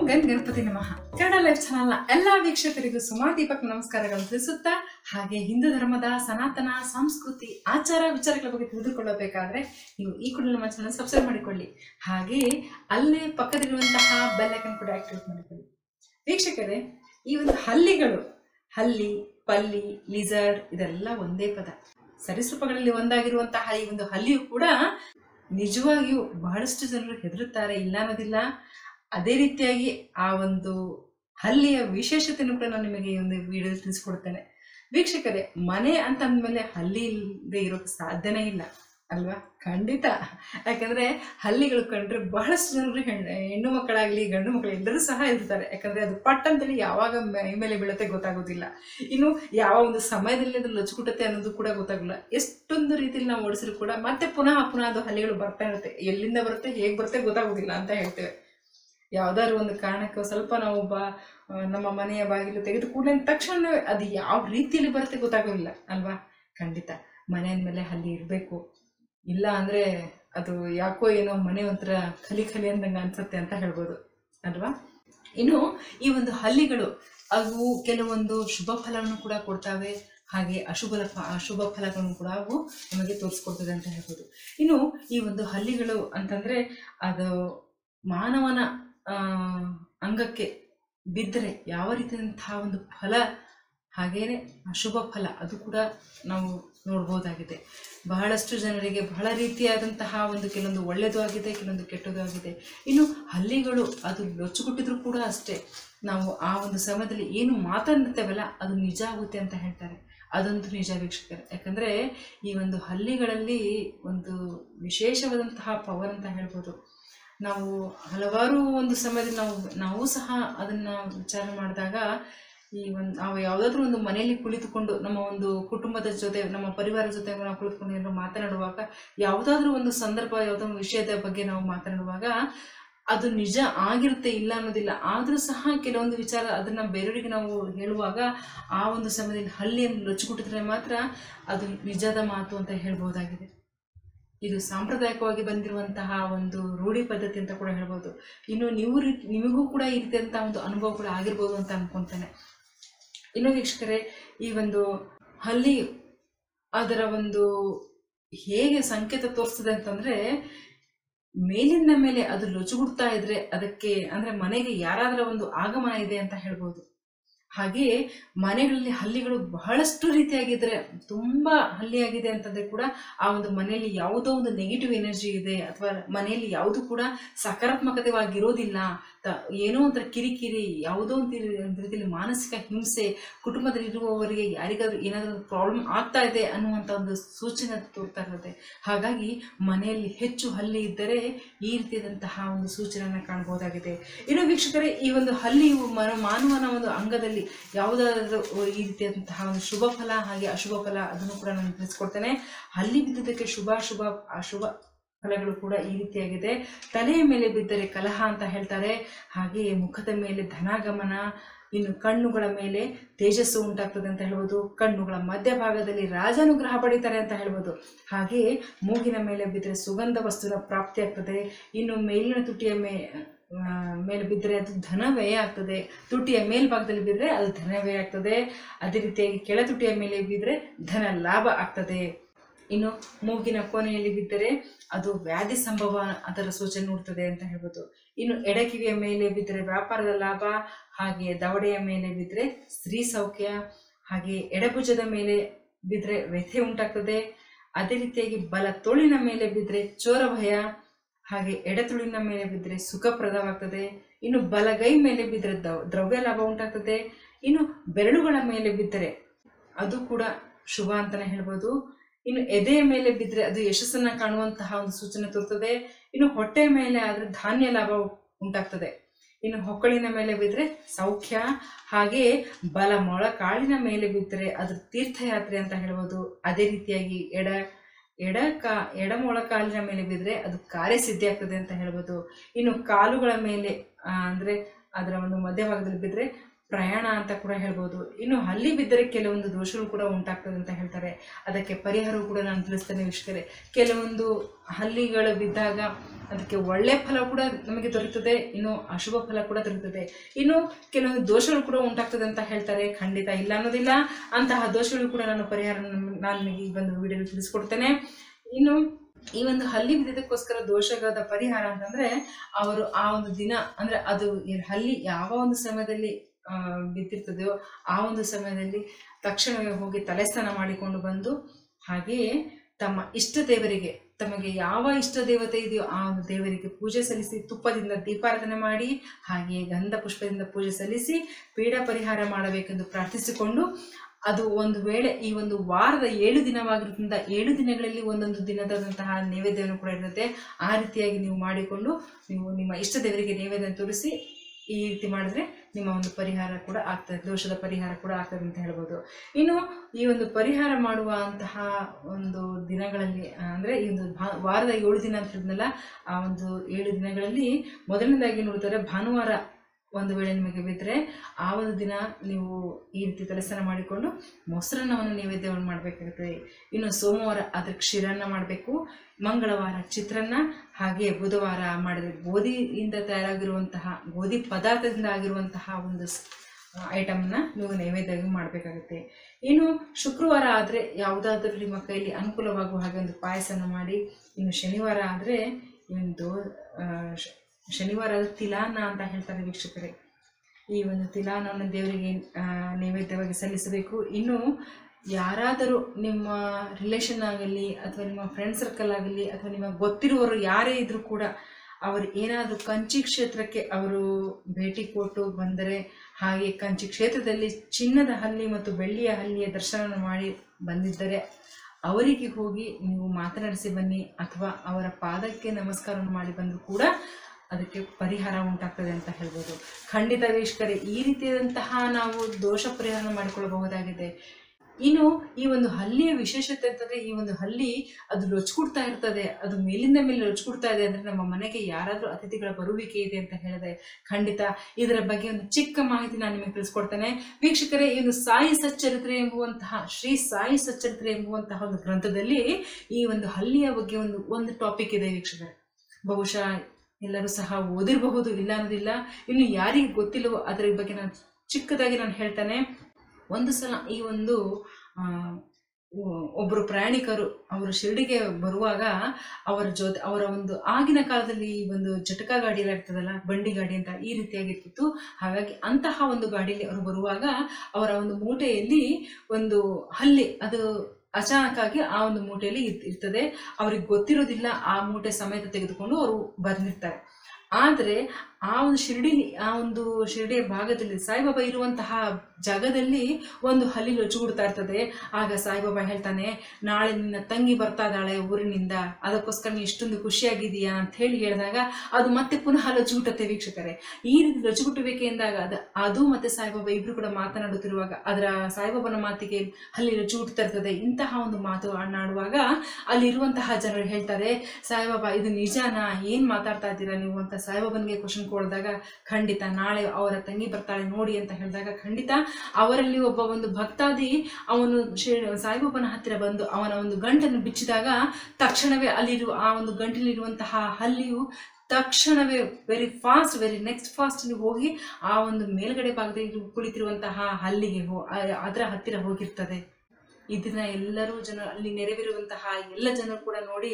gun Ganapati ನಮಃ Kannada life ಚಾನಲ್ನ ಎಲ್ಲಾ ವೀಕ್ಷಕರಿಗೂ ಸುಮಾ ದೀಪಕ್ ನಮಸ್ಕಾರಗಳು ತಿಳಿಸುತ್ತಾ ಹಾಗೆ ಹಿಂದೂ ಧರ್ಮದ ಸನಾತನ ಸಂಸ್ಕೃತಿ ಆಚಾರ ವಿಚಾರಗಳ ಬಗ್ಗೆ ತಿಳಿದುಕೊಳ್ಳಬೇಕಾದ್ರೆ ನೀವು ಈ ಕೂಡಲೇ ನಮ್ಮ ಚಾನಲ್ ಸಬ್ಸ್ಕ್ರೈಬ್ ಮಾಡಿಕೊಳ್ಳಿ ಹಾಗೆ ಅಲ್ಲೇ ಪಕ್ಕದಲ್ಲಿರುವಂತಹ ಬೆಲ್ ಐಕನ್ ಕೂಡ ಆಕ್ಟಿವೇಟ್ ಮಾಡಿಕೊಳ್ಳಿ ವೀಕ್ಷಕರೇ ಈ ಒಂದು ಹಲ್ಲಿಗಳು ಹಲ್ಲಿ ಪಲ್ಲಿ ಲಿಸರ್ಡ್ ಇದೆಲ್ಲ ಒಂದೇ ಪದ ಸರೀಸೃಪಗಳಲ್ಲಿ ಒಂದಾಗಿರುವಂತಹ ಈ ಒಂದು ಹಲ್ಲಿಯು ಕೂಡ ನಿಜವಾಗಿಯೂ ಬಹಳಷ್ಟು ಜನರು ಹೆದರುತ್ತಾರೆ ಇಲ್ಲ ಅನ್ನೋದಿಲ್ಲ ಅದೇ ರೀತಿಯಾಗಿ ಆ ಒಂದು ಹಲ್ಲಿಯ ವಿಶೇಷತೆಯನ್ನು ಕೂಡ ನಾನು ನಿಮಗೆ ಈ ಒಂದು ವಿಡಿಯೋ ತಿಳಿಸ್ಕೊಡ್ತೇನೆ ವೀಕ್ಷಕರೇ ಮನೆ ಅಂತ ಅಂದಮೇಲೆ ಹಲ್ಲಿ ಇಲ್ಲದೆ ಇರೋಕೆ ಸಾಧ್ಯನೇ ಇಲ್ಲ ಅಲ್ವಾ ಖಂಡಿತ ಯಾಕಂದ್ರೆ ಹಲ್ಲಿಗಳು ಕಂಡ್ರೆ ಬಹಳಷ್ಟು ಜನರು ಹೆಣ್ಣು ಹೆಣ್ಣು ಮಕ್ಕಳಾಗ್ಲಿ ಗಂಡು ಮಕ್ಕಳು ಎಲ್ಲರೂ ಸಹ ಇರ್ತಾರೆ ಯಾಕಂದ್ರೆ ಅದು ಪಟ್ ಅಂತೇಳಿ ಯಾವಾಗ ಮೈ ಮೇಲೆ ಬೀಳುತ್ತೆ ಗೊತ್ತಾಗೋದಿಲ್ಲ ಇನ್ನು ಯಾವ ಒಂದು ಸಮಯದಲ್ಲಿ ಅದು ಲೊಚ್ಕುಟತೆ ಅನ್ನೋದು ಕೂಡ ಗೊತ್ತಾಗಲ್ಲ ಎಷ್ಟೊಂದು ರೀತಿಯಲ್ಲಿ ನಾವು ಓಡಿಸಿದ್ರು ಕೂಡ ಮತ್ತೆ ಪುನಃ ಪುನಃ ಅದು ಹಲ್ಲಿಗಳು ಬರ್ತಾ ಇರುತ್ತೆ ಎಲ್ಲಿಂದ ಬರುತ್ತೆ ಹೇಗೆ ಬರುತ್ತೆ ಗೊತ್ತಾಗೋದಿಲ್ಲ ಅಂತ ಹೇಳ್ತೇವೆ ಯಾವ್ದಾದ್ರು ಒಂದು ಕಾರಣಕ್ಕೆ ಸ್ವಲ್ಪ ನಾವು ಬಾ ಆ, ನಮ್ಮ ಮನೆಯ ಬಾಗಿಲು ತೆಗೆದು ಕೂಡಲೇ ತಕ್ಷಣ ಅದು ಯಾವ ರೀತಿಯಲ್ಲಿ ಬರುತ್ತೆ ಗೊತ್ತಾಗೋದಿಲ್ಲ ಅಲ್ವಾ ಖಂಡಿತ ಮನೆ ಮೇಲೆ ಹಲ್ಲಿ ಇರಬೇಕು ಇಲ್ಲ ಅಂದ್ರೆ ಅದು ಯಾಕೋ ಏನೋ ಮನೆ ಒಂಥರ ಖಲಿ ಖಲಿ ಅಂದಂಗೆ ಅನ್ಸುತ್ತೆ ಅಂತ ಹೇಳ್ಬೋದು ಅಲ್ವಾ ಇನ್ನು ಈ ಒಂದು ಹಲ್ಲಿಗಳು ಅವು ಕೆಲವೊಂದು ಶುಭ ಫಲವನ್ನು ಕೂಡ ಕೊಡ್ತಾವೆ ಹಾಗೆ ಅಶುಭ ಫ ಅಶುಭ ಫಲಗಳನ್ನು ಕೂಡ ಅವು ನಮಗೆ ತೋರಿಸ್ಕೊಡ್ತದೆ ಅಂತ ಹೇಳ್ಬೋದು ಇನ್ನು ಈ ಒಂದು ಹಲ್ಲಿಗಳು ಅಂತಂದ್ರೆ ಅದು ಮಾನವನ ಆ, ಅಂಗಕ್ಕೆ ಬಿದ್ದರೆ ಯಾವ ರೀತಿಯಾದಂತಹ ಒಂದು ಫಲ ಹಾಗೇನೆ ಅಶುಭ ಫಲ ಅದು ಕೂಡ ನಾವು ನೋಡ್ಬೋದಾಗಿದೆ ಬಹಳಷ್ಟು ಜನರಿಗೆ ಬಹಳ ರೀತಿಯಾದಂತಹ ಒಂದು ಕೆಲವೊಂದು ಒಳ್ಳೆಯದು ಆಗಿದೆ ಕೆಲವೊಂದು ಕೆಟ್ಟದ್ದು ಆಗಿದೆ ಇನ್ನು ಹಲ್ಲಿಗಳು ಅದು ಲೊಚ್ಚುಗುಟ್ಟಿದ್ರು ಕೂಡ ಅಷ್ಟೇ ನಾವು ಆ ಒಂದು ಸಮಯದಲ್ಲಿ ಏನು ಮಾತನಾಡ್ತೇವಲ್ಲ ಅದು ನಿಜ ಆಗುತ್ತೆ ಅಂತ ಹೇಳ್ತಾರೆ ಅದಂತೂ ನಿಜ ವೀಕ್ಷಕರು ಯಾಕಂದರೆ ಈ ಒಂದು ಹಲ್ಲಿಗಳಲ್ಲಿ ಒಂದು ವಿಶೇಷವಾದಂತಹ ಪವರ್ ಅಂತ ಹೇಳ್ಬೋದು ನಾವು ಹಲವಾರು ಒಂದು ಸಮಯದಲ್ಲಿ ನಾವು ನಾವು ಸಹ ಅದನ್ನು ವಿಚಾರ ಮಾಡಿದಾಗ ಈ ಒಂದು ನಾವು ಯಾವುದಾದ್ರೂ ಒಂದು ಮನೆಯಲ್ಲಿ ಕುಳಿತುಕೊಂಡು ನಮ್ಮ ಒಂದು ಕುಟುಂಬದ ಜೊತೆ ನಮ್ಮ ಪರಿವಾರದ ಜೊತೆ ನಾವು ಕುಳಿತುಕೊಂಡು ಏನಾದ್ರು ಮಾತನಾಡುವಾಗ ಯಾವುದಾದ್ರೂ ಒಂದು ಸಂದರ್ಭ ಯಾವುದೋ ಒಂದು ವಿಷಯದ ಬಗ್ಗೆ ನಾವು ಮಾತನಾಡುವಾಗ ಅದು ನಿಜ ಆಗಿರುತ್ತೆ ಇಲ್ಲ ಅನ್ನೋದಿಲ್ಲ ಆದರೂ ಸಹ ಕೆಲವೊಂದು ವಿಚಾರ ಅದನ್ನು ಬೇರೆಯವರಿಗೆ ನಾವು ಹೇಳುವಾಗ ಆ ಒಂದು ಸಮಯದಲ್ಲಿ ಹಲ್ಲಿಯನ್ನು ಲೊಚ್ಚಿಕೊಟ್ಟಿದ್ರೆ ಮಾತ್ರ ಅದು ನಿಜದ ಮಾತು ಅಂತ ಹೇಳ್ಬೋದಾಗಿದೆ ಇದು ಸಾಂಪ್ರದಾಯಿಕವಾಗಿ ಬಂದಿರುವಂತಹ ಒಂದು ರೂಢಿ ಪದ್ಧತಿ ಅಂತ ಕೂಡ ಹೇಳ್ಬೋದು ಇನ್ನು ನೀವು ರೀ- ನಿಮಗೂ ಕೂಡ ಈ ರೀತಿಯಂತಹ ಒಂದು ಅನುಭವ ಕೂಡ ಆಗಿರ್ಬೋದು ಅಂತ ಅನ್ಕೊಂತೇನೆ ಇನ್ನು ವೀಕ್ಷಕರೇ ಈ ಒಂದು ಹಲ್ಲಿ ಅದರ ಒಂದು ಹೇಗೆ ಸಂಕೇತ ತೋರಿಸ್ತದೆ ಅಂತಂದ್ರೆ ಮೇಲಿಂದ ಮೇಲೆ ಅದು ಲೊಚುಗುಡ್ತಾ ಇದ್ರೆ ಅದಕ್ಕೆ ಅಂದ್ರೆ ಮನೆಗೆ ಯಾರಾದರ ಒಂದು ಆಗಮನ ಇದೆ ಅಂತ ಹೇಳ್ಬೋದು ಹಾಗೆಯೇ ಮನೆಗಳಲ್ಲಿ ಹಲ್ಲಿಗಳು ಬಹಳಷ್ಟು ರೀತಿಯಾಗಿದ್ರೆ ತುಂಬಾ ಹಲ್ಲಿ ಆಗಿದೆ ಅಂತಂದ್ರೆ ಕೂಡ ಆ ಒಂದು ಮನೆಯಲ್ಲಿ ಯಾವುದೋ ಒಂದು ನೆಗೆಟಿವ್ ಎನರ್ಜಿ ಇದೆ ಅಥವಾ ಮನೆಯಲ್ಲಿ ಯಾವುದು ಕೂಡ ಸಕಾರಾತ್ಮಕತೆವಾಗಿರೋದಿಲ್ಲ ತ- ಏನೋ ಒಂಥರ ಕಿರಿಕಿರಿ ಯಾವುದೋ ಒಂದು ರೀ- ಒಂದು ರೀತಿಯಲ್ಲಿ ಮಾನಸಿಕ ಹಿಂಸೆ ಕುಟುಂಬದಲ್ಲಿ ಇರುವವರಿಗೆ ಯಾರಿಗಾದ್ರೂ ಏನಾದರೂ ಪ್ರಾಬ್ಲಮ್ ಆಗ್ತಾ ಇದೆ ಅನ್ನುವಂಥ ಒಂದು ಸೂಚನೆ ತೋರ್ತಾ ಇರುತ್ತೆ ಹಾಗಾಗಿ ಮನೆಯಲ್ಲಿ ಹೆಚ್ಚು ಹಲ್ಲಿ ಇದ್ದರೆ ಈ ರೀತಿಯಾದಂತಹ ಒಂದು ಸೂಚನೆಯನ್ನು ಕಾಣಬಹುದಾಗಿದೆ ಇನ್ನು ವೀಕ್ಷಕರೇ ಈ ಒಂದು ಹಲ್ಲಿಯು ಮ- ಮಾನವನ ಒಂದು ಅಂಗದಲ್ಲಿ ಯಾವುದಾದ್ರೂ ಈ ರೀತಿಯಾದಂತಹ ಒಂದು ಶುಭ ಫಲ ಹಾಗೆ ಅಶುಭ ಫಲ ಅದನ್ನು ಕೂಡ ನಾನು ತಿಳಿಸ್ಕೊಡ್ತೇನೆ ಹಲ್ಲಿ ಬಿದ್ದುದಕ್ಕೆ ಶುಭ ಶುಭ ಅಶುಭ ಫಲಗಳು ಕೂಡ ಈ ರೀತಿಯಾಗಿದೆ ತಲೆಯ ಮೇಲೆ ಬಿದ್ದರೆ ಕಲಹ ಅಂತ ಹೇಳ್ತಾರೆ ಹಾಗೆಯೇ ಮುಖದ ಮೇಲೆ ಧನಾಗಮನ ಇನ್ನು ಕಣ್ಣುಗಳ ಮೇಲೆ ತೇಜಸ್ಸು ಉಂಟಾಗ್ತದೆ ಅಂತ ಹೇಳ್ಬೋದು ಕಣ್ಣುಗಳ ಮಧ್ಯಭಾಗದಲ್ಲಿ ರಾಜಾನುಗ್ರಹ ಪಡಿತಾರೆ ಅಂತ ಹೇಳ್ಬೋದು ಹಾಗೆಯೇ ಮೂಗಿನ ಮೇಲೆ ಬಿದ್ದರೆ ಸುಗಂಧ ವಸ್ತುವಿನ ಪ್ರಾಪ್ತಿ ಆಗ್ತದೆ ಇನ್ನು ಮೇಲಿನ ತುಟಿಯ ಮೇ ಆ, ಮೇಲೆ ಬಿದ್ದರೆ ಅದು ಧನ ವ್ಯಯ ಆಗ್ತದೆ ತುಟಿಯ ಮೇಲ್ಭಾಗದಲ್ಲಿ ಬಿದ್ದರೆ ಅದು ಧನ ವ್ಯಯ ಆಗ್ತದೆ ಅದೇ ರೀತಿಯಾಗಿ ಕೆಳ ತುಟಿಯ ಮೇಲೆ ಬಿದ್ದರೆ ಧನ ಲಾಭ ಆಗ್ತದೆ ಇನ್ನು ಮೂಗಿನ ಕೊನೆಯಲ್ಲಿ ಬಿದ್ದರೆ ಅದು ವ್ಯಾಧಿ ಸಂಭವ ಅದರ ಸೂಚನೆ ನೋಡ್ತದೆ ಅಂತ ಹೇಳ್ಬೋದು ಇನ್ನು ಎಡಕಿವಿಯ ಮೇಲೆ ಬಿದ್ದರೆ ವ್ಯಾಪಾರದ ಲಾಭ ಹಾಗೆ ದವಡೆಯ ಮೇಲೆ ಬಿದ್ದರೆ ಸ್ತ್ರೀ ಸೌಖ್ಯ ಹಾಗೆ ಎಡಭುಜದ ಮೇಲೆ ಬಿದ್ದರೆ ವ್ಯಥೆ ಉಂಟಾಗ್ತದೆ ಅದೇ ರೀತಿಯಾಗಿ ಬಲ ತೋಳಿನ ಮೇಲೆ ಬಿದ್ದರೆ ಚೋರ ಭಯ ಹಾಗೆ ಎಡತುಳಿನ ಮೇಲೆ ಬಿದ್ದರೆ ಸುಖಪ್ರದವಾಗ್ತದೆ ಇನ್ನು ಬಲಗೈ ಮೇಲೆ ಬಿದ್ದರೆ ದವ್- ದ್ರವ್ಯ ಲಾಭ ಉಂಟಾಗ್ತದೆ ಇನ್ನು ಬೆರಳುಗಳ ಮೇಲೆ ಬಿದ್ದರೆ ಅದು ಕೂಡ ಶುಭ ಅಂತಾನೆ ಹೇಳ್ಬೋದು ಇನ್ನು ಎದೆಯ ಮೇಲೆ ಬಿದ್ದರೆ ಅದು ಯಶಸ್ಸನ್ನ ಕಾಣುವಂತಹ ಒಂದು ಸೂಚನೆ ತೋರ್ತದೆ ಇನ್ನು ಹೊಟ್ಟೆಯ ಮೇಲೆ ಆದ್ರೆ ಧಾನ್ಯ ಲಾಭ ಉಂಟಾಗ್ತದೆ ಇನ್ನು ಹೊಕ್ಕಳಿನ ಮೇಲೆ ಬಿದ್ದರೆ ಸೌಖ್ಯ ಹಾಗೆಯೇ ಬಲ ಮೊಳಕಾಳಿನ ಮೇಲೆ ಬಿದ್ದರೆ ಅದು ತೀರ್ಥಯಾತ್ರೆ ಅಂತ ಹೇಳ್ಬೋದು ಅದೇ ರೀತಿಯಾಗಿ ಎಡ ಎಡ ಕಾ ಎಡ ಮೊಳಕಾಲಿನ ಮೇಲೆ ಬಿದ್ದರೆ ಅದು ಕಾರ್ಯಸಿದ್ಧಿ ಆಗ್ತದೆ ಅಂತ ಹೇಳ್ಬೋದು ಇನ್ನು ಕಾಲುಗಳ ಮೇಲೆ ಆ, ಅಂದ್ರೆ ಅದರ ಒಂದು ಮಧ್ಯಭಾಗದಲ್ಲಿ ಬಿದ್ದರೆ ಪ್ರಯಾಣ ಅಂತ ಕೂಡ ಹೇಳ್ಬೋದು ಇನ್ನು ಹಲ್ಲಿ ಬಿದ್ದರೆ ಕೆಲವೊಂದು ದೋಷಗಳು ಕೂಡ ಉಂಟಾಗ್ತದೆ ಅಂತ ಹೇಳ್ತಾರೆ ಅದಕ್ಕೆ ಪರಿಹಾರವು ಕೂಡ ನಾನು ತಿಳಿಸ್ತೇನೆ ವೀಕ್ಷಕರೇ ಕೆಲವೊಂದು ಹಲ್ಲಿಗಳು ಬಿದ್ದಾಗ ಅದಕ್ಕೆ ಒಳ್ಳೆ ಫಲ ಕೂಡ ನಮಗೆ ದೊರೆಯುತ್ತದೆ ಇನ್ನು ಅಶುಭ ಫಲ ಕೂಡ ದೊರೆಯುತ್ತದೆ ಇನ್ನು ಕೆಲವೊಂದು ದೋಷಗಳು ಕೂಡ ಉಂಟಾಗ್ತದೆ ಅಂತ ಹೇಳ್ತಾರೆ ಖಂಡಿತ ಇಲ್ಲ ಅನ್ನೋದಿಲ್ಲ ಅಂತಹ ದೋಷಗಳು ಕೂಡ ನಾನು ಪರಿಹಾರ ನಾನು ನಿಮಗೆ ಈ ಒಂದು ವಿಡಿಯೋ ತಿಳಿಸ್ಕೊಡ್ತೇನೆ ಇನ್ನು ಈ ಒಂದು ಹಲ್ಲಿ ಬಿದ್ದಿದ್ದಕ್ಕೋಸ್ಕರ ದೋಷಗಳದ ಪರಿಹಾರ ಅಂತಂದ್ರೆ ಅವರು ಆ ಒಂದು ದಿನ ಅಂದ್ರೆ ಅದು ಈ ಹಲ್ಲಿ ಯಾವ ಒಂದು ಸಮಯದಲ್ಲಿ ಆ, ಬಿದ್ದಿರ್ತದೆಯೋ ಆ ಒಂದು ಸಮಯದಲ್ಲಿ ತಕ್ಷಣವೇ ಹೋಗಿ ತಲೆ ಸ್ನಾನ ಮಾಡಿಕೊಂಡು ಬಂದು ಹಾಗೆಯೇ ತಮ್ಮ ಇಷ್ಟ ದೇವರಿಗೆ ತಮಗೆ ಯಾವ ಇಷ್ಟ ದೇವತೆ ಇದೆಯೋ ಆ ಒಂದು ದೇವರಿಗೆ ಪೂಜೆ ಸಲ್ಲಿಸಿ ತುಪ್ಪದಿಂದ ದೀಪಾರಾಧನೆ ಮಾಡಿ ಹಾಗೆಯೇ ಗಂಧ ಪುಷ್ಪದಿಂದ ಪೂಜೆ ಸಲ್ಲಿಸಿ ಪೀಡ ಪರಿಹಾರ ಮಾಡಬೇಕೆಂದು ಪ್ರಾರ್ಥಿಸಿಕೊಂಡು ಅದು ಒಂದು ವೇಳೆ ಈ ಒಂದು ವಾರದ ಏಳು ದಿನವಾಗಿರೋದ್ರಿಂದ ಏಳು ದಿನಗಳಲ್ಲಿ ಒಂದೊಂದು ದಿನದಂತಹ ನೈವೇದ್ಯವನ್ನು ಕೂಡ ಇರುತ್ತೆ ಆ ರೀತಿಯಾಗಿ ನೀವು ಮಾಡಿಕೊಂಡು ನೀವು ನಿಮ್ಮ ಇಷ್ಟ ದೇವರಿಗೆ ನೈವೇದ್ಯ ತೋರಿಸಿ ಈ ರೀತಿ ಮಾಡಿದ್ರೆ ನಿಮ್ಮ ಒಂದು ಪರಿಹಾರ ಕೂಡ ಆಗ್ತದೆ ದೋಷದ ಪರಿಹಾರ ಕೂಡ ಆಗ್ತದೆ ಅಂತ ಹೇಳ್ಬೋದು ಇನ್ನು ಈ ಒಂದು ಪರಿಹಾರ ಮಾಡುವ ಅಂತಹ ಒಂದು ದಿನಗಳಲ್ಲಿ ಆ, ಅಂದ್ರೆ ಈ ಒಂದು ಭಾ ವಾರದ ಏಳು ದಿನ ಅಂತ ಹೇಳಿದ್ನಲ್ಲ ಆ ಒಂದು ಏಳು ದಿನಗಳಲ್ಲಿ ಮೊದಲನೇದಾಗಿ ನೋಡಿದರೆ ಭಾನುವಾರ ಒಂದು ವೇಳೆ ನಿಮಗೆ ಬಿದ್ದರೆ ಆ ಒಂದು ದಿನ ನೀವು ಈ ರೀತಿ ತಲೆಸ್ನಾನ ಮಾಡಿಕೊಂಡು ಮೊಸರನ್ನವನ್ನು ನೈವೇದ್ಯವನ್ನು ಮಾಡಬೇಕಾಗುತ್ತದೆ ಇನ್ನು ಸೋಮವಾರ ಅದಕ್ಕೆ ಕ್ಷೀರನ್ನ ಮಾಡಬೇಕು ಮಂಗಳವಾರ ಚಿತ್ರಾನ್ನ ಹಾಗೆ ಬುಧವಾರ ಮಾಡಿದರೆ ಗೋಧಿಯಿಂದ ತಯಾರಾಗಿರುವಂತಹ ಗೋಧಿ ಪದಾರ್ಥದಿಂದ ಆಗಿರುವಂತಹ ಒಂದು ಐಟಮ್ನ ನೀವು ನೈವೇದ್ಯವಾಗಿ ಮಾಡಬೇಕಾಗುತ್ತೆ ಇನ್ನು ಶುಕ್ರವಾರ ಆದರೆ ಯಾವುದಾದ್ರೂ ನಿಮ್ಮ ಕೈಲಿ ಅನುಕೂಲವಾಗುವ ಹಾಗೆ ಒಂದು ಪಾಯಸನ ಮಾಡಿ ಇನ್ನು ಶನಿವಾರ ಆದರೆ ಒಂದು ಆ, ಶ- ಶನಿವಾರ ಅದು ತಿಲಾನ ಅಂತ ಹೇಳ್ತಾರೆ ವೀಕ್ಷಕರೇ ಈ ಒಂದು ತಿಲಾನವನ್ನು ದೇವರಿಗೆ ಆ, ನೈವೇದ್ಯವಾಗಿ ಸಲ್ಲಿಸಬೇಕು ಇನ್ನು ಯಾರಾದರೂ ನಿಮ್ಮ ರಿಲೇಷನ್ ಆಗಲಿ ಅಥವಾ ನಿಮ್ಮ ಫ್ರೆಂಡ್ ಸರ್ಕಲ್ ಆಗಲಿ ಅಥವಾ ನಿಮ್ಮ ಗೊತ್ತಿರುವವರು ಯಾರೇ ಇದ್ರೂ ಕೂಡ ಅವರು ಏನಾದರೂ ಕಂಚಿ ಕ್ಷೇತ್ರಕ್ಕೆ ಅವರು ಭೇಟಿ ಕೊಟ್ಟು ಬಂದರೆ ಹಾಗೆ ಕಂಚಿ ಕ್ಷೇತ್ರದಲ್ಲಿ ಚಿನ್ನದ ಹಲ್ಲಿ ಮತ್ತು ಬೆಳ್ಳಿಯ ಹಲ್ಲಿಯ ದರ್ಶನವನ್ನು ಮಾಡಿ ಬಂದಿದ್ದರೆ ಅವರಿಗೆ ಹೋಗಿ ನೀವು ಮಾತನಾಡಿಸಿ ಬನ್ನಿ ಅಥವಾ ಅವರ ಪಾದಕ್ಕೆ ನಮಸ್ಕಾರವನ್ನು ಮಾಡಿ ಬಂದರೂ ಕೂಡ ಅದಕ್ಕೆ ಪರಿಹಾರ ಉಂಟಾಗ್ತದೆ ಅಂತ ಹೇಳ್ಬೋದು ಖಂಡಿತ ವೀಕ್ಷಕರೇ ಈ ರೀತಿಯಾದಂತಹ ನಾವು ದೋಷ ಪರಿಹಾರ ಮಾಡಿಕೊಳ್ಳಬಹುದಾಗಿದೆ ಇನ್ನು ಈ ಒಂದು ಹಲ್ಲಿಯ ವಿಶೇಷತೆ ಅಂತಂದ್ರೆ ಈ ಒಂದು ಹಲ್ಲಿ ಅದು ಲೊಚ್ಕೊಡ್ತಾ ಇರ್ತದೆ ಅದು ಮೇಲಿಂದ ಮೇಲೆ ಲೊಚ್ಕೊಡ್ತಾ ಇದೆ ಅಂದ್ರೆ ನಮ್ಮ ಮನೆಗೆ ಯಾರಾದರೂ ಅತಿಥಿಗಳ ಬರುವಿಕೆ ಇದೆ ಅಂತ ಹೇಳಿದೆ ಖಂಡಿತ ಇದರ ಬಗ್ಗೆ ಒಂದು ಚಿಕ್ಕ ಮಾಹಿತಿ ನಾನು ನಿಮಗೆ ತಿಳಿಸ್ಕೊಡ್ತೇನೆ ವೀಕ್ಷಕರೇ ಈ ಒಂದು ಸಾಯಿ ಸಚ್ಚರಿತ್ರೆ ಎಂಬುವಂತಹ ಶ್ರೀ ಸಾಯಿ ಸಚ್ಚರಿತ್ರೆ ಎಂಬುವಂತಹ ಒಂದು ಗ್ರಂಥದಲ್ಲಿ ಈ ಒಂದು ಹಲ್ಲಿಯ ಬಗ್ಗೆ ಒಂದು ಒಂದು ಟಾಪಿಕ್ ಇದೆ ವೀಕ್ಷಕರೇ ಬಹುಶಃ ಎಲ್ಲರೂ ಸಹ ಓದಿರಬಹುದು ಇಲ್ಲ ಅನ್ನೋದಿಲ್ಲ ಇನ್ನು ಯಾರಿಗೆ ಗೊತ್ತಿಲ್ಲವೋ ಅದರ ಬಗ್ಗೆ ನಾನು ಚಿಕ್ಕದಾಗಿ ನಾನು ಹೇಳ್ತಾನೆ ಒಂದು ಸಲ ಈ ಒಂದು ಆ, ಒ- ಒಬ್ಬರು ಪ್ರಯಾಣಿಕರು ಅವರು ಶಿರಡಿಗೆ ಬರುವಾಗ ಅವರ ಜೊತೆ ಅವರ ಒಂದು ಆಗಿನ ಕಾಲದಲ್ಲಿ ಈ ಒಂದು ಜಟಕಾ ಗಾಡಿ ಎಲ್ಲ ಇರ್ತದಲ್ಲ ಬಂಡಿ ಗಾಡಿ ಅಂತ ಈ ರೀತಿಯಾಗಿರ್ತಿತ್ತು ಹಾಗಾಗಿ ಅಂತಹ ಒಂದು ಗಾಡಿಯಲ್ಲಿ ಅವರು ಬರುವಾಗ ಅವರ ಒಂದು ಮೂಟೆಯಲ್ಲಿ ಒಂದು ಹಲ್ಲಿ ಅದು ಅಚಾನಕ್ಕಾಗಿ ಆ ಒಂದು ಮೂಟೆಯಲ್ಲಿ ಇರ್- ಇರ್ತದೆ ಅವ್ರಿಗೆ ಗೊತ್ತಿರೋದಿಲ್ಲ ಆ ಮೂಟೆ ಸಮೇತ ತೆಗೆದುಕೊಂಡು ಅವರು ಬಂದಿರ್ತಾರೆ ಆದರೆ ಆ ಒಂದು ಶಿರಡಿ ಆ ಒಂದು ಶಿರಡಿಯ ಭಾಗದಲ್ಲಿ ಸಾಯಿಬಾಬಾ ಇರುವಂತಹ ಜಾಗದಲ್ಲಿ ಒಂದು ಹಲ್ಲಿ ಲೊಚ್ಚುಗುಡ್ತಾ ಇರ್ತದೆ ಆಗ ಸಾಯಿಬಾಬಾ ಹೇಳ್ತಾನೆ ನಾಳೆ ನಿನ್ನ ತಂಗಿ ಬರ್ತಾ ಇದ್ದಾಳೆ ಊರಿನಿಂದ ಅದಕ್ಕೋಸ್ಕರ ನೀ ಇಷ್ಟೊಂದು ಖುಷಿಯಾಗಿದೀಯಾ ಅಂತ ಹೇಳಿ ಹೇಳಿದಾಗ ಅದು ಮತ್ತೆ ಪುನಃ ಲೊಚ್ಚುಗುಟ್ಟತ್ತೆ ವೀಕ್ಷಕರೇ ಈ ರೀತಿ ಲೊಚ್ಚುಗುಟ್ಟುವಿಕೆ ಎಂದಾಗ ಅದು ಅದು ಮತ್ತೆ ಸಾಯಿಬಾಬಾ ಇಬ್ರು ಕೂಡ ಮಾತನಾಡುತ್ತಿರುವಾಗ ಅದರ ಸಾಯಿಬಾಬನ ಮಾತಿಗೆ ಅಲ್ಲಿ ಲೊಚ್ಚುಗುಡ್ತಾ ಇರ್ತದೆ ಇಂತಹ ಒಂದು ಮಾತು ಆಡುವಾಗ ಅಲ್ಲಿರುವಂತಹ ಜನರು ಹೇಳ್ತಾರೆ ಸಾಯಿಬಾಬಾ ಇದು ನಿಜಾನಾ ಏನ್ ಮಾತಾಡ್ತಾ ಇದ್ದೀರಾ ನೀವು ಅಂತ ಸಾಯಿಬಾಬನಿಗೆ ಕ್ವಶನ್ ಕೊಡಿದಾಗ ಖಂಡಿತ ನಾಳೆ ಅವರ ತಂಗಿ ಬರ್ತಾಳೆ ನೋಡಿ ಅಂತ ಹೇಳಿದಾಗ ಖಂಡಿತ ಅವರಲ್ಲಿ ಒಬ್ಬ ಒಂದು ಭಕ್ತಾದಿ ಅವನು ಶಿ- ಸಾಯಿಬಾಬನ ಹತ್ತಿರ ಬಂದು ಅವನ ಒಂದು ಗಂಟನ್ನು ಬಿಚ್ಚಿದಾಗ ತಕ್ಷಣವೇ ಅಲ್ಲಿರುವ ಆ ಒಂದು ಗಂಟಲಿರುವಂತಹ ಹಲ್ಲಿಯು ತಕ್ಷಣವೇ very fast very next fast ಹೋಗಿ ಆ ಒಂದು ಮೇಲ್ಗಡೆ ಭಾಗದಲ್ಲಿ ಕುಳಿತಿರುವಂತಹ ಹಲ್ಲಿಗೆ ಹೋ ಆ- ಅದರ ಹತ್ತಿರ ಹೋಗಿರ್ತದೆ ಇದನ್ನ ಎಲ್ಲರೂ ಜನ ಅಲ್ಲಿ ನೆರವೇರುವಂತಹ ಎಲ್ಲ ಜನರು ಕೂಡ ನೋಡಿ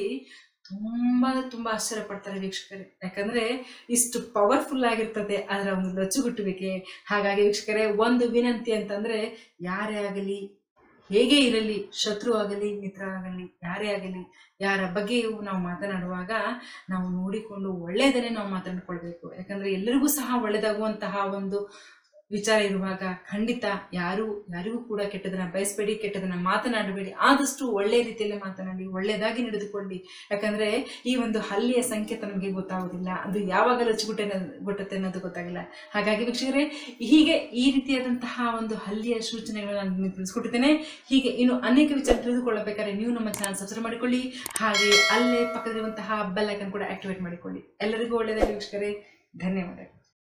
ತುಂಬಾ ತುಂಬಾ ಆಶ್ಚರ್ಯ ಪಡ್ತಾರೆ ವೀಕ್ಷಕರೇ ಯಾಕಂದ್ರೆ ಇಷ್ಟು ಪವರ್ಫುಲ್ ಆಗಿರ್ತದೆ ಅದರ ಒಂದು ಲಚ್ಚುಗುಟ್ಟುವಿಕೆ ಹಾಗಾಗಿ ವೀಕ್ಷಕರೇ ಒಂದು ವಿನಂತಿ ಅಂತಂದ್ರೆ ಯಾರೇ ಆಗಲಿ ಹೇಗೆ ಇರಲಿ ಶತ್ರು ಆಗಲಿ ಮಿತ್ರ ಆಗಲಿ ಯಾರೇ ಆಗಲಿ ಯಾರ ಬಗ್ಗೆಯೂ ನಾವು ಮಾತನಾಡುವಾಗ ನಾವು ನೋಡಿಕೊಂಡು ಒಳ್ಳೆಯದನ್ನೇ ನಾವು ಮಾತನಾಡ್ಕೊಳ್ಬೇಕು ಯಾಕಂದ್ರೆ ಎಲ್ಲರಿಗೂ ಸಹ ಒಳ್ಳೆಯದಾಗುವಂತಹ ಒಂದು ವಿಚಾರ ಇರುವಾಗ ಖಂಡಿತ ಯಾರು ಯಾರಿಗೂ ಕೂಡ ಕೆಟ್ಟದನ್ನ ಬಯಸಬೇಡಿ ಕೆಟ್ಟದನ್ನ ಮಾತನಾಡಬೇಡಿ ಆದಷ್ಟು ಒಳ್ಳೆಯ ರೀತಿಯಲ್ಲಿ ಮಾತನಾಡಿ ಒಳ್ಳೆಯದಾಗಿ ನಡೆದುಕೊಳ್ಳಿ ಯಾಕಂದ್ರೆ ಈ ಒಂದು ಹಲ್ಲಿಯ ಸಂಕೇತ ನಮಗೆ ಗೊತ್ತಾಗೋದಿಲ್ಲ ಅದು ಯಾವಾಗ ಲಚ್ಚುಗುಟ್ಟೆ ಗುಟ್ಟತ್ತೆ ಅನ್ನೋದು ಗೊತ್ತಾಗಿಲ್ಲ ಹಾಗಾಗಿ ವೀಕ್ಷಕರೇ ಹೀಗೆ ಈ ರೀತಿಯಾದಂತಹ ಒಂದು ಹಲ್ಲಿಯ ಸೂಚನೆಗಳನ್ನು ನಾನು ನಿಮಗೆ ತಿಳಿಸ್ಕೊಟ್ಟಿದ್ದೇನೆ ಹೀಗೆ ಇನ್ನು ಅನೇಕ ವಿಚಾರ ತಿಳಿದುಕೊಳ್ಳಬೇಕಾದ್ರೆ ನೀವು ನಮ್ಮ ಚಾನಲ್ ಸಬ್ಸ್ಕ್ರೈಬ್ ಮಾಡಿಕೊಳ್ಳಿ ಹಾಗೆ ಅಲ್ಲೇ ಪಕ್ಕದಲ್ಲಿರುವಂತಹ ಬೆಲ್ ಐಕನ್ ಕೂಡ ಆಕ್ಟಿವೇಟ್ ಮಾಡಿಕೊಳ್ಳಿ ಎಲ್ಲರಿಗೂ ಒಳ್ಳೆಯದಾಗಿ ವೀಕ್ಷಕರೇ ಧನ್ಯವಾದಗಳು